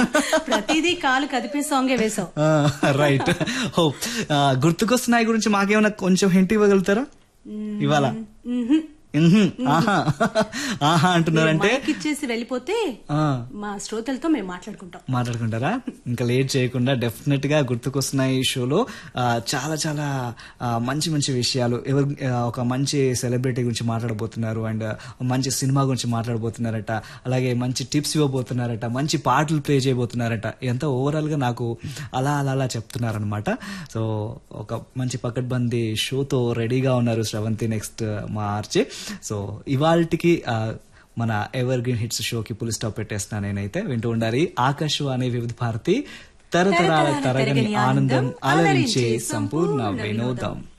ప్రతిదీ కాలు కదిపే సాంగే వేసావు రైట్ ఓ ఆ, గుర్తుకొస్తున్నాయి గురించి మాకేమైనా కొంచెం హింట్ ఇవ్వగలుగుతారా ఇవాళ మ్హూ. ఆహా ఆహా అంటున్నారంటే మైక్ ఇచ్చేసి వెళ్ళిపోతే ఆ, మా శ్రోతలతో మేము మాట్లాడుకుంటాం మాట్లాడుకుంటారా ఇంకా లేట్ చేయకుండా డెఫినెట్ గా గుర్తుకొస్తున్నాయి ఈ షోలో ఆ, చాలా చాలా ఆ, మంచి మంచి విషయాలు ఎవరు ఆ, ఒక మంచి సెలబ్రిటీ గురించి మాట్లాడబోతున్నారు అండ్ మంచి సినిమా గురించి మాట్లాడబోతున్నారట అలాగే మంచి టిప్స్ ఇవ్వబోతున్నారట మంచి పాటలు ప్లే చేయబోతున్నారట ఎంత ఓవరాల్ గా నాకు అలా అలా అలా చెప్తున్నారనమాట సో ఒక మంచి పకడ్బందీ షోతో రెడీగా ఉన్నారు శ్రవంతి నెక్స్ట్ మార్చి సో ఇవాళకి మన ఎవర్ గ్రీన్ హిట్స్ షోకి పులి స్టాప్ పెట్టేస్తున్నా నేనైతే వింటూ ఉండాలి ఆకాశవాణి వివిధ భారతి తరతరాల తరగని ఆనందం అలరించే సంపూర్ణ వినోదం